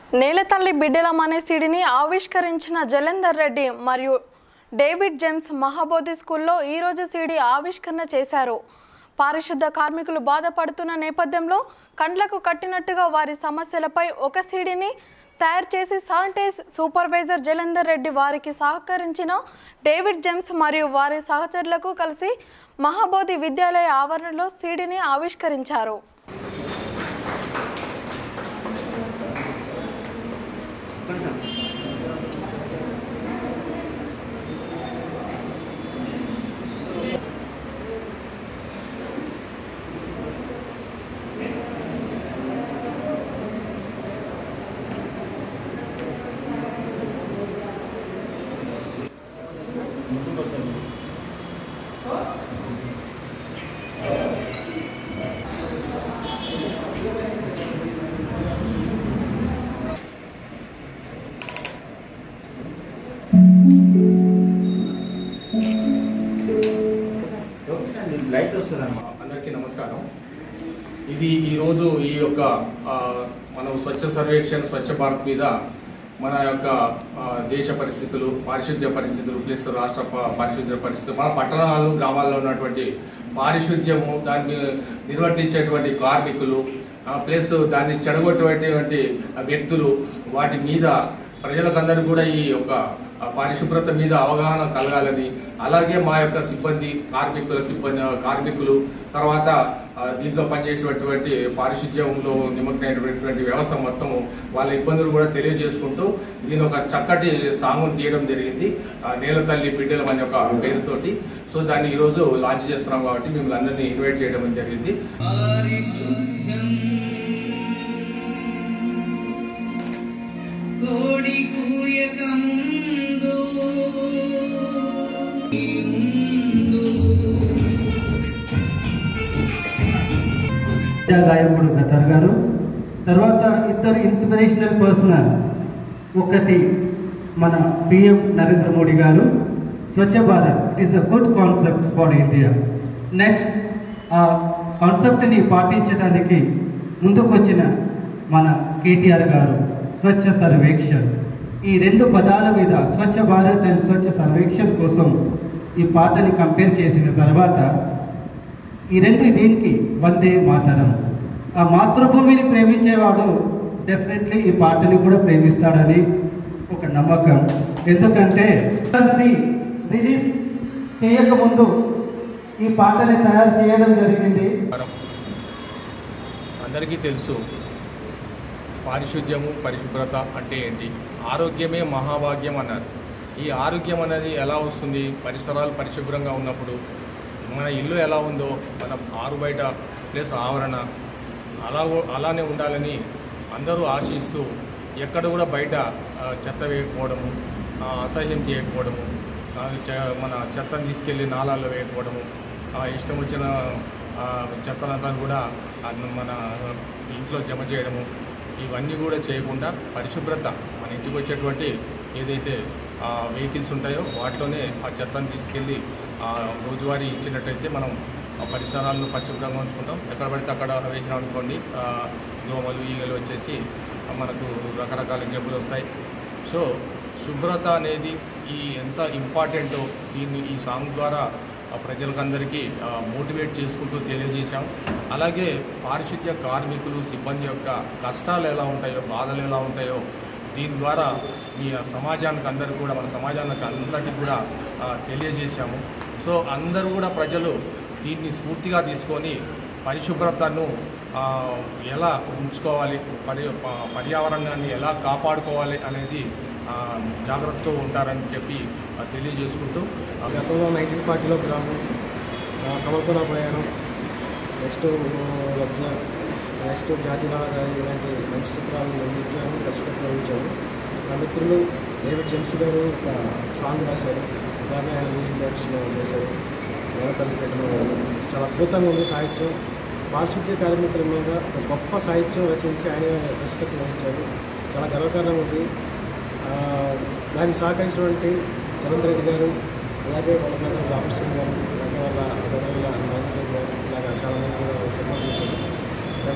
నేలతల్లి బిడ్డల అనే సిడిని ఆవిష్కరించిన జలంధర్ రెడ్డి మరియు డేవిడ్ జేమ్స్ మహాబోధి స్కూల్లో ఈరోజు సిడి ఆవిష్కరణ చేశారు పారిశుద్ధ కార్మికులు బాధపడుతున్న నేపథ్యంలో కండ్లకు కట్టినట్టుగా వారి సమస్యలపై ఒక సీడీని తయారు చేసి శానిటైజ్ సూపర్వైజర్ జలంధర్ రెడ్డి వారికి సహకరించిన డేవిడ్ జేమ్స్ మరియు వారి సహచరులకు కలిసి మహాబోధి విద్యాలయ ఆవరణలో సీడీని ఆవిష్కరించారు లైట్ వస్తుందమ్మా అందరికీ నమస్కారం ఇది ఈరోజు ఈ యొక్క ఆ, మనం స్వచ్ఛ సర్వేక్షణ్ స్వచ్ఛ భారత్ మీద మన యొక్క ఆ, దేశ పరిస్థితులు పారిశుద్ధ్య పరిస్థితులు ప్లస్ రాష్ట్ర ప- పారిశుద్ధ్య పరిస్థితులు మన పట్టణాలు గ్రామాల్లో ఉన్నటువంటి పారిశుద్ధ్యము దాన్ని నిర్వర్తించేటువంటి కార్మికులు ఆ, ప్లస్ దాన్ని చెడగొట్టేటువంటి వ్యక్తులు వాటి మీద ప్రజలకందరూ కూడా ఈ యొక్క ఆ, పరిశుభ్రత మీద అవగాహన కలగాలని అలాగే మా యొక్క సిబ్బంది కార్మికుల సిబ్బంది కార్మికులు తర్వాత ఆ, దీంట్లో పనిచేసేటటువంటి పారిశుధ్యంలో నిమగ్నమైనటువంటి వ్యవస్థ మొత్తము వాళ్ళ ఇబ్బందులు కూడా తెలియజేసుకుంటూ దీని ఒక చక్కటి సాంగ్ను తీయడం జరిగింది ఆ, నేల తల్లి బిడ్డలం అనే ఒక పేరుతోటి సో దాన్ని ఈరోజు లాంచ్ చేస్తున్నాం కాబట్టి మిమ్మల్ని అందరినీ ఇన్వైట్ చేయడం జరిగింది పారిశుద్ధ్యం కోడి కూయక ముందు ఈ ముందు విద్యా గాయకుడు గతర్ గారు తర్వాత ఇద్దరు ఇన్స్పిరేషనల్ పర్సనల్ ఒకటి మన పిఎం నరేంద్ర మోడీ గారు Swachh Bharat it is a good concept for India next ఆ కాన్సెప్ట్ని పాటించడానికి ముందుకొచ్చిన మన కేటీఆర్ గారు స్వచ్ఛ సర్వేక్షణ్ ఈ రెండు పదాల మీద స్వచ్ఛ భారత్ అండ్ స్వచ్ఛ సర్వేక్షణ్ కోసం ఈ పాటని కంపేర్ చేసిన తర్వాత ఈ రెండు దీనికి వందే మాతరం ఆ మాతృభూమిని ప్రేమించేవాడు డెఫినెట్లీ ఈ పాటని కూడా ప్రేమిస్తాడని ఒక నమ్మకం ఎందుకంటే కలిసి రిలీజ్ చేయకముందు ఈ పాటని తయారు చేయడం జరిగింది అందరికీ తెలుసు పారిశుద్ధ్యము పరిశుభ్రత అంటే ఏంటి ఆరోగ్యమే మహాభాగ్యం అన్నారు ఈ ఆరోగ్యం అనేది ఎలా వస్తుంది పరిసరాలు పరిశుభ్రంగా ఉన్నప్పుడు మన ఇల్లు ఎలా ఉందో మన ఆరు బయట ప్లస్ ఆవరణ అలా అలానే ఉండాలని అందరూ ఆశిస్తూ ఎక్కడ కూడా బయట ఆ, చెత్త వేయకపోవడము ఆ, అసహ్యం చేయకపోవడము ఆ, చ- మన చెత్తను తీసుకెళ్ళి నాలాల్లో వేయకపోవడము ఆ, ఇష్టం వచ్చిన ఆ, చెత్తనంతా కూడా అన్న- మన ఇంట్లో జమ చేయడము ఇవన్నీ కూడా చేయకుండా పరిశుభ్రత మన ఇంటికి వచ్చేటువంటి ఏదైతే వెహికల్స్ ఉంటాయో వాటిలోనే ఆ చెత్తను తీసుకెళ్ళి ఆ, రోజువారీ ఇచ్చినట్టయితే మనం ఆ పరిసరాలను పరిశుభ్రంగా ఉంచుకుంటాం ఎక్కడ పడితే అక్కడ వేసినాం అనుకోండి ఆ, దోమలు ఈగలు వచ్చేసి ఆ, మనకు రకరకాల జబ్బులు వస్తాయి సో శుభ్రత అనేది ఈ ఎంత ఇంపార్టెంటో దీన్ని ఈ సాంగ్ ద్వారా ఆ ప్రజలకందరికీ ఆ, మోటివేట్ చేసుకుంటూ తెలియజేశాం అలాగే పారిశుద్ధ్య కార్మికులు సిబ్బంది యొక్క కష్టాలు ఎలా ఉంటాయో బాధలు ఎలా ఉంటాయో దీని ద్వారా మీ సమాజానికి అందరికీ కూడా మన సమాజానికి అందరికీ కూడా ఆ, తెలియజేశాము సో అందరూ కూడా ప్రజలు దీన్ని స్ఫూర్తిగా తీసుకొని పరిశుభ్రతను ఆ, ఎలా ఉంచుకోవాలి పరి ప- పర్యావరణాన్ని ఎలా కాపాడుకోవాలి అనేది ఆ, జాగ్రత్తతో ఉంటారని చెప్పి ఆ, తెలియజేసుకుంటూ ఆ, గతంలో నైన్టీన్ ఫార్టీలో గ్రామం కమల్తోన ప్రయాణం నెక్స్ట్ లక్ష నెక్స్ట్ జాతిలాగా ఇలాంటి మంచి చిత్రాలను నిర్మించాము దర్శకత్వం వహించాము నా మిత్రులు డేవిడ్ జెమ్స్ గారు ఒక సాంగ్ రాశారు అలాగే ఆయన మ్యూజిక్ డైరెక్షన్ చేశారు నేలతల్లి పెట్టడం చాలా అద్భుతంగా ఉంది సాహిత్యం పారిశుద్ధ్య కార్మికుల మీద ఒక గొప్ప సాహిత్యం రచించి ఆయన దర్శకత్వం వహించారు చాలా గర్వకారణంగా ఉంది ఆ, దానికి సహకరించినటువంటి రవీంద్ర రెడ్డి గారు అలాగే వాళ్ళ బ్రదర్ రాబర్ట్ సింగ్ గారు అలాగే వాళ్ళ బ్రదర్ల నాగేంద్ర గారు ఇలాగా చాలా మంది కూడా సపోర్ట్ చేశారు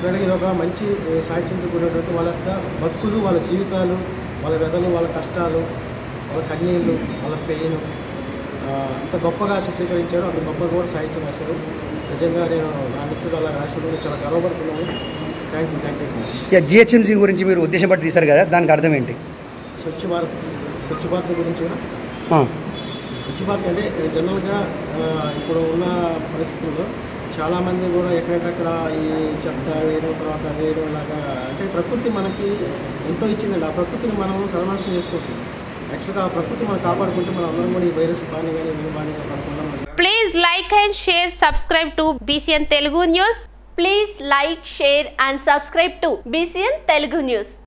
డెఫినెట్గా ఇది ఒక మంచి ఏ, సాహిత్యంతో కూడినటువంటి వాళ్ళ యొక్క బతుకులు వాళ్ళ జీవితాలు వాళ్ళ వ్యధలు వాళ్ళ కష్టాలు వాళ్ళ కన్నీళ్ళు వాళ్ళ పెయిన్ అంత గొప్పగా చిత్రీకరించారు అంత గొప్పగా కూడా సాహిత్యం రాశారు నిజంగా నేను నా మిత్రుడు అలా రాసినందుకు చాలా గర్వపడుతున్నాను thank you thank you very much GHMC గురించి మీరు ఉద్దేశం పట్టి తీశారు కదా దానికి అర్థం ఏంటి స్వచ్ఛ భారత్ స్వచ్ఛ భారత్ గురించి కూడా ఆ, స్వచ్ఛ భారత్ అంటే జనరల్గా ఆ, ఇప్పుడు ఉన్న పరిస్థితుల్లో చాలామంది కూడా ఎక్కడెక్కడ ఈ చెత్త వేయడం తర్వాత వేయడం లాగా అంటే ప్రకృతి మనకి ఎంతో ఇచ్చిందండి ఆ ప్రకృతిని మనం సర్వనాశనం చేసుకుంటున్నాం యాక్చువల్గా ఆ ప్రకృతి మనం కాపాడుకుంటే మనం అందరం కూడా ఈ వైరస్ బాని కానీ మేము బాని పడకుండా మనం Please like and share, subscribe to BCN Telugu News. Please like, share and subscribe to BCN Telugu News.